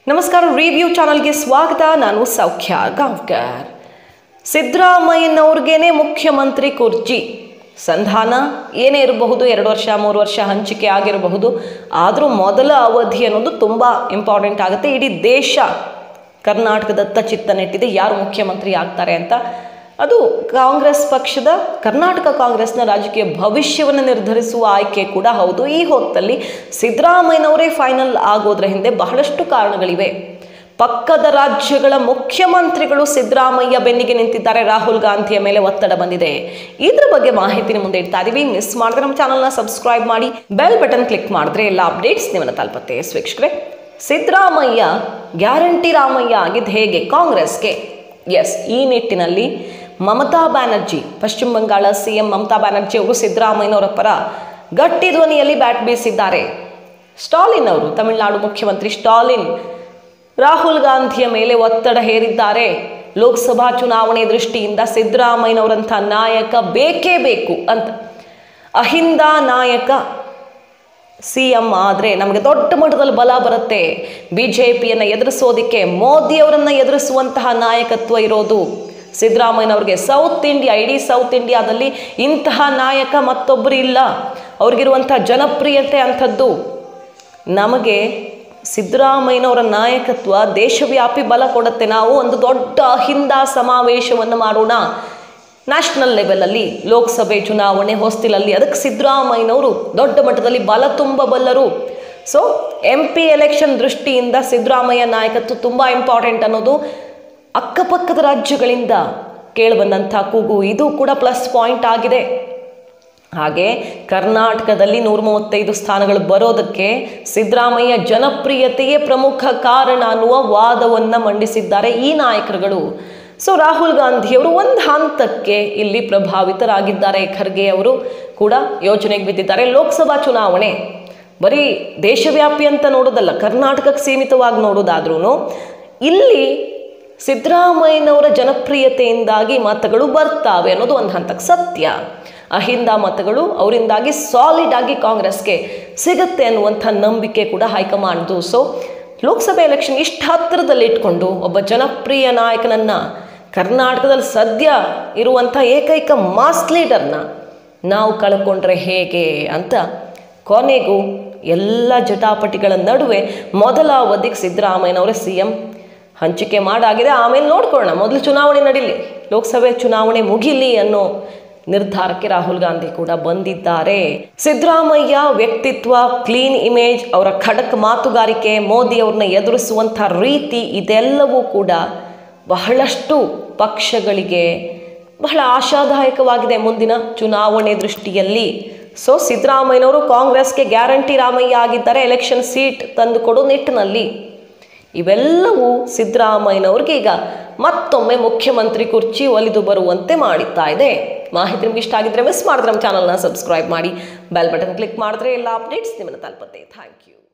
ನಮಸ್ಕಾರ ರಿವ್ಯೂ ಚಾನಲ್ಗೆ ಸ್ವಾಗತ ನಾನು ಸೌಖ್ಯ ಗಾಂವ್ಕರ್ ಸಿದ್ದರಾಮಯ್ಯನವ್ರಿಗೇನೆ ಮುಖ್ಯಮಂತ್ರಿ ಕುರ್ಚಿ ಸಂಧಾನ ಏನೇ ಇರಬಹುದು ಎರಡು ವರ್ಷ ಮೂರು ವರ್ಷ ಹಂಚಿಕೆ ಆಗಿರಬಹುದು ಆದರೂ ಮೊದಲ ಅವಧಿ ಅನ್ನೋದು ತುಂಬ ಇಂಪಾರ್ಟೆಂಟ್ ಆಗುತ್ತೆ ಇಡೀ ದೇಶ ಕರ್ನಾಟಕದತ್ತ ಚಿತ್ತ ನೆಟ್ಟಿದೆ ಯಾರು ಮುಖ್ಯಮಂತ್ರಿ ಆಗ್ತಾರೆ ಅಂತ ಅದು ಕಾಂಗ್ರೆಸ್ ಪಕ್ಷದ ಕರ್ನಾಟಕ ಕಾಂಗ್ರೆಸ್ನ ರಾಜಕೀಯ ಭವಿಷ್ಯವನ್ನು ನಿರ್ಧರಿಸುವ ಆಯ್ಕೆ ಕೂಡ ಹೌದು ಈ ಹೊತ್ತಲ್ಲಿ ಸಿದ್ದರಾಮಯ್ಯನವರೇ ಫೈನಲ್ ಆಗೋದ್ರ ಹಿಂದೆ ಬಹಳಷ್ಟು ಕಾರಣಗಳಿವೆ ಪಕ್ಕದ ರಾಜ್ಯಗಳ ಮುಖ್ಯಮಂತ್ರಿಗಳು ಸಿದ್ದರಾಮಯ್ಯ ಬೆನ್ನಿಗೆ ನಿಂತಿದ್ದಾರೆ ರಾಹುಲ್ ಗಾಂಧಿಯ ಮೇಲೆ ಒತ್ತಡ ಬಂದಿದೆ ಇದ್ರ ಬಗ್ಗೆ ಮಾಹಿತಿನ ಮುಂದೆ ಇಡ್ತಾ ಇದೀವಿ ಮಿಸ್ ಮಾಡಿದ್ರೆ ನಮ್ಮ ಚಾನಲ್ನ ಸಬ್ಸ್ಕ್ರೈಬ್ ಮಾಡಿ ಬೆಲ್ ಬಟನ್ ಕ್ಲಿಕ್ ಮಾಡಿದ್ರೆ ಎಲ್ಲ ಅಪ್ಡೇಟ್ಸ್ ನಿಮ್ಮನ್ನ ತಲುಪತ್ತೆ ವೀಕ್ಷಕರೇ ಸಿದ್ದರಾಮಯ್ಯ ಗ್ಯಾರಂಟಿ ರಾಮಯ್ಯ ಆಗಿದ್ದು ಹೇಗೆ ಕಾಂಗ್ರೆಸ್ಗೆ ಎಸ್ ಈ ನಿಟ್ಟಿನಲ್ಲಿ ಮಮತಾ ಬ್ಯಾನರ್ಜಿ ಪಶ್ಚಿಮ ಬಂಗಾಳ ಸಿ ಎಂ ಮಮತಾ ಬ್ಯಾನರ್ಜಿ ಅವರು ಸಿದ್ದರಾಮಯ್ಯನವರ ಪರ ಗಟ್ಟಿ ಧ್ವನಿಯಲ್ಲಿ ಬ್ಯಾಟ್ ಬೀಸಿದ್ದಾರೆ ಸ್ಟಾಲಿನ್ ಅವರು ತಮಿಳುನಾಡು ಮುಖ್ಯಮಂತ್ರಿ ಸ್ಟಾಲಿನ್ ರಾಹುಲ್ ಗಾಂಧಿಯ ಮೇಲೆ ಒತ್ತಡ ಹೇರಿದ್ದಾರೆ ಲೋಕಸಭಾ ಚುನಾವಣೆ ದೃಷ್ಟಿಯಿಂದ ಸಿದ್ದರಾಮಯ್ಯನವರಂಥ ನಾಯಕ ಬೇಕೇ ಬೇಕು ಅಂತ ಅಹಿಂದ ನಾಯಕ ಸಿ ಎಂ ಆದರೆ ನಮಗೆ ದೊಡ್ಡ ಮಟ್ಟದಲ್ಲಿ ಬಲ ಬರುತ್ತೆ ಬಿ ಜೆ ಪಿಯನ್ನು ಎದುರಿಸೋದಕ್ಕೆ ಮೋದಿಯವರನ್ನು ಎದುರಿಸುವಂತಹ ನಾಯಕತ್ವ ಇರೋದು ಸಿದ್ದರಾಮಯ್ಯನವ್ರಿಗೆ ಸೌತ್ ಇಂಡಿಯಾ ಇಡೀ ಸೌತ್ ಇಂಡಿಯಾದಲ್ಲಿ ಇಂತಹ ನಾಯಕ ಮತ್ತೊಬ್ಬರು ಇಲ್ಲ ಅವ್ರಿಗಿರುವಂಥ ಜನಪ್ರಿಯತೆ ಅಂಥದ್ದು ನಮಗೆ ಸಿದ್ದರಾಮಯ್ಯನವರ ನಾಯಕತ್ವ ದೇಶವ್ಯಾಪಿ ಬಲ ಕೊಡುತ್ತೆ ನಾವು ಒಂದು ದೊಡ್ಡ ಅಹಿಂದ ಸಮಾವೇಶವನ್ನು ಮಾಡೋಣ ನ್ಯಾಷನಲ್ ಲೆವೆಲಲ್ಲಿ ಲೋಕಸಭೆ ಚುನಾವಣೆ ಹೊಸ್ತಿಲಲ್ಲಿ ಅದಕ್ಕೆ ಸಿದ್ದರಾಮಯ್ಯನವರು ದೊಡ್ಡ ಮಟ್ಟದಲ್ಲಿ ಬಲ ತುಂಬಬಲ್ಲರು ಸೊ ಎಂ ಪಿ ಎಲೆಕ್ಷನ್ ದೃಷ್ಟಿಯಿಂದ ಸಿದ್ದರಾಮಯ್ಯ ನಾಯಕತ್ವ ತುಂಬ ಇಂಪಾರ್ಟೆಂಟ್ ಅನ್ನೋದು ಅಕ್ಕಪಕ್ಕದ ರಾಜ್ಯಗಳಿಂದ ಕೇಳಿಬಂದಂಥ ಕೂಗು ಇದು ಕೂಡ ಪ್ಲಸ್ ಪಾಯಿಂಟ್ ಆಗಿದೆ ಹಾಗೆ ಕರ್ನಾಟಕದಲ್ಲಿ ನೂರ ಮೂವತ್ತೈದು ಸ್ಥಾನಗಳು ಬರೋದಕ್ಕೆ ಸಿದ್ದರಾಮಯ್ಯ ಜನಪ್ರಿಯತೆಯೇ ಪ್ರಮುಖ ಕಾರಣ ಅನ್ನುವ ವಾದವನ್ನು ಮಂಡಿಸಿದ್ದಾರೆ ಈ ನಾಯಕರುಗಳು ಸೊ ರಾಹುಲ್ ಗಾಂಧಿಯವರು ಒಂದು ಹಂತಕ್ಕೆ ಇಲ್ಲಿ ಪ್ರಭಾವಿತರಾಗಿದ್ದಾರೆ ಖರ್ಗೆ ಅವರು ಕೂಡ ಯೋಚನೆಗೆ ಬಿದ್ದಿದ್ದಾರೆ ಲೋಕಸಭಾ ಚುನಾವಣೆ ಬರೀ ದೇಶವ್ಯಾಪಿ ಅಂತ ನೋಡೋದಲ್ಲ ಕರ್ನಾಟಕಕ್ಕೆ ಸೀಮಿತವಾಗಿ ನೋಡೋದಾದ್ರೂ ಇಲ್ಲಿ ಸಿದ್ದರಾಮಯ್ಯನವರ ಜನಪ್ರಿಯತೆಯಿಂದಾಗಿ ಮತಗಳು ಬರ್ತಾವೆ ಅನ್ನೋದು ಒಂದು ಹಂತಕ್ಕೆ ಸತ್ಯ ಅಹಿಂದ ಮತಗಳು ಅವರಿಂದಾಗಿ ಸಾಲಿಡ್ ಆಗಿ ಕಾಂಗ್ರೆಸ್ಗೆ ಸಿಗುತ್ತೆ ಅನ್ನುವಂಥ ನಂಬಿಕೆ ಕೂಡ ಹೈಕಮಾಂಡ್ದು ಸೊ ಲೋಕಸಭೆ ಎಲೆಕ್ಷನ್ ಇಷ್ಟು ಹತ್ತಿರದಲ್ಲಿ ಇಟ್ಕೊಂಡು ಒಬ್ಬ ಜನಪ್ರಿಯ ನಾಯಕನನ್ನು ಕರ್ನಾಟಕದಲ್ಲಿ ಸದ್ಯ ಇರುವಂಥ ಏಕೈಕ ಮಾಸ್ ಲೀಡರ್ನ ನಾವು ಕಳ್ಕೊಂಡ್ರೆ ಹೇಗೆ ಅಂತ ಕೊನೆಗೂ ಎಲ್ಲ ಜಟಾಪಟಿಗಳ ನಡುವೆ ಮೊದಲ ಅವಧಿಗೆ ಸಿದ್ದರಾಮಯ್ಯನವರೇ ಸಿ ಎಂ ಹಂಚಿಕೆ ಮಾಡಾಗಿದೆ ಆಮೇಲೆ ನೋಡ್ಕೊಳ್ಳೋಣ ಮೊದಲು ಚುನಾವಣೆ ನಡೀಲಿ ಲೋಕಸಭೆ ಚುನಾವಣೆ ಮುಗಿಲಿ ಅನ್ನೋ ನಿರ್ಧಾರಕ್ಕೆ ರಾಹುಲ್ ಗಾಂಧಿ ಕೂಡ ಬಂದಿದ್ದಾರೆ ಸಿದ್ದರಾಮಯ್ಯ ವ್ಯಕ್ತಿತ್ವ ಕ್ಲೀನ್ ಇಮೇಜ್ ಅವರ ಖಡಕ್ ಮಾತುಗಾರಿಕೆ ಮೋದಿ ಅವ್ರನ್ನ ಎದುರಿಸುವಂಥ ರೀತಿ ಇದೆಲ್ಲವೂ ಕೂಡ ಬಹಳಷ್ಟು ಪಕ್ಷಗಳಿಗೆ ಬಹಳ ಆಶಾದಾಯಕವಾಗಿದೆ ಮುಂದಿನ ಚುನಾವಣೆ ದೃಷ್ಟಿಯಲ್ಲಿ ಸೊ ಸಿದ್ದರಾಮಯ್ಯನವರು ಕಾಂಗ್ರೆಸ್ಗೆ ಗ್ಯಾರಂಟಿ ರಾಮಯ್ಯ ಆಗಿದ್ದಾರೆ ಎಲೆಕ್ಷನ್ ಸೀಟ್ ತಂದುಕೊಡೋ ನಿಟ್ಟಿನಲ್ಲಿ ಇವೆಲ್ಲವೂ ಸಿದ್ದರಾಮಯ್ಯನವ್ರಿಗೆ ಈಗ ಮತ್ತೊಮ್ಮೆ ಮುಖ್ಯಮಂತ್ರಿ ಕುರ್ಚಿ ಒಲಿದು ಬರುವಂತೆ ಮಾಡುತ್ತಾ ಇದೆ ಮಾಹಿತಿ ನಿಮ್ಗೆ ಇಷ್ಟ ಆಗಿದ್ರೆ ಮಿಸ್ ಮಾಡಿದ್ರೆ ನಮ್ಮ ಚಾನಲ್ನ ಸಬ್ಸ್ಕ್ರೈಬ್ ಮಾಡಿ ಬೆಲ್ ಬಟನ್ ಕ್ಲಿಕ್ ಮಾಡಿದ್ರೆ ಎಲ್ಲ ಅಪ್ಡೇಟ್ಸ್ ನಿಮ್ಮನ್ನು ತಲುಪುತ್ತೆ ಥ್ಯಾಂಕ್ ಯು